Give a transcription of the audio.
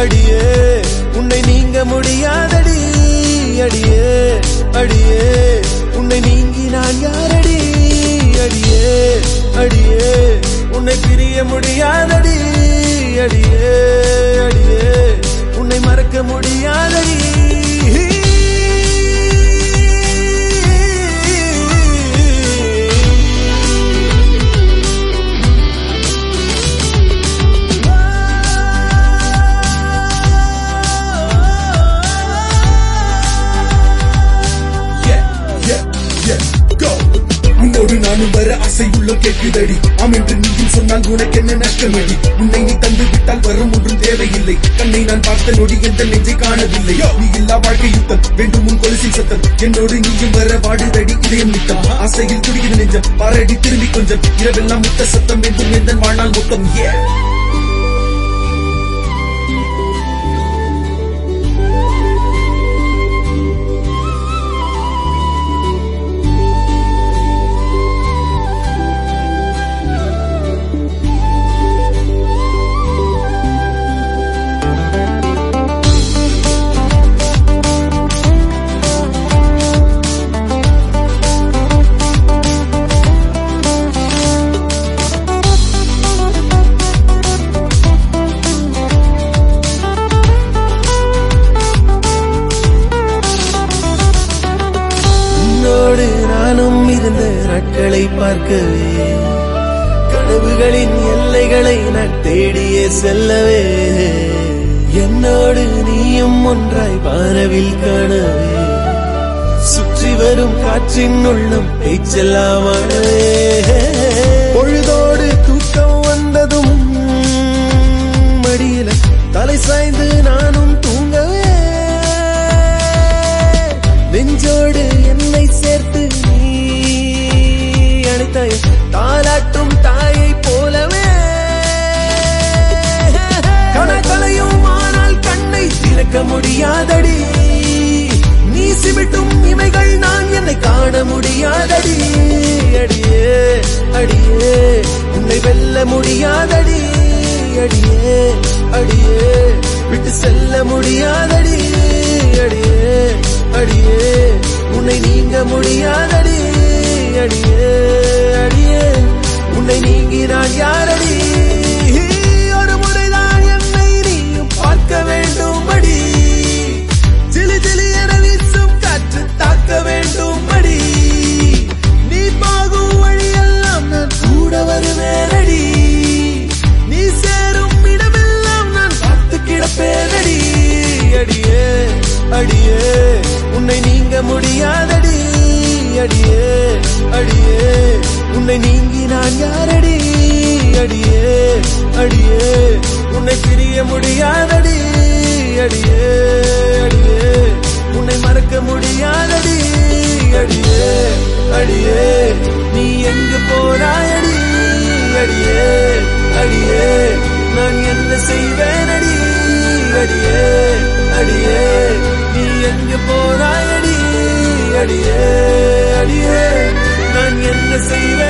அடியே உன்னை நீங்க முடியாதடி அடியே அடியே உன்னை நீங்கி நான் யாரடி அடியே அடியே உன்னை பிரிய முடியாதடி அடியே அடியே உன்னை மறக்க முடியாதடி Yeah, yeah, yeah, go. உன்னோடு நானும் வர ஆசை உள்ள கேட்குதடி ஆம் என்று நீயும் சொன்னால் உனக்கு என்ன நஷ்டமடி உன்னை நீ தந்து விட்டால் வரும் ஒன்றும் தேவையில்லை கண்ணை நான் பார்த்த நொடி எந்த நெஞ்சை காணவில்லை நீ இல்லா வாழ்க்கை யுத்தம் வேண்டும் உன் கொலுசின் சத்தம் என்னோடு நீயும் வர வாடுதடி இதயம் நித்தம் ஆசையில் துடிக்குது நெஞ்சம் பாரடி திரும்பி கொஞ்சம் இரவெல்லாம் முத்த சத்தம் வேண்டும் எந்த வாழ்நாள் மொத்தம் ஏ உன்னோடு நானும் இருந்த நாட்களை பார்க்கவே கனவுகளின் எல்லைகளை நான் தேடியே செல்லவே என்னோடு நீயும் ஒன்றாய் வானவில் காணவே சுற்றி வரும் காற்றின் உள்ளம் பேச்செல்லாமானவே பொழுதோடு தூக்கம் வந்ததும் மடியில தலை சாய்ந்து நானும் தூங்கவே நெஞ்சோடு என்னை சேர்த்து நீ அணைத்தாய் தாலாட்டும் தாயை போலவே கணக்கலையும் ஆனால் கண்ணை திறக்க முடியாதடி நீ சிமிட்டும் இமைகள் நான் என்னை காண முடியாதடி அடியே அடியே உன்னை வெல்ல முடியாதடி அடியே அடியே விட்டு செல்ல முடியாதடி அடியே அடியே உன்னை நீங்க முடியாதடி அடியே அடியே உன்னை நீங்கி நான் யாரடி ஒரு முறைதான் என்னை நீயும் பார்க்க வேண்டும் அடி சிலி சிலி என வீசும் காற்று தாக்க வேண்டும் அடி நீ போகும் வழியெல்லாம் நான் கூட வருவேனடி நீ சேரும் இடமெல்லாம் நான் பார்த்து கிடப்பேனடி அடியே அடியே உன்னை நீங்க முடியாதடி அடியே அடியே உன்னை நீங்கி நான் யாரடி அடியே அடியே உன்னை பிரிய முடியாதடி அடியே அடியே உன்னை மறக்க முடியாதடி அடியே அடியே நீ எங்கு போனாயடி அடியே அடியே நான் என்ன செய்வேனடி அடியே அடியே நீ எங்கு போனாயடி அடியே அடியே நான் என்ன செய்வேன்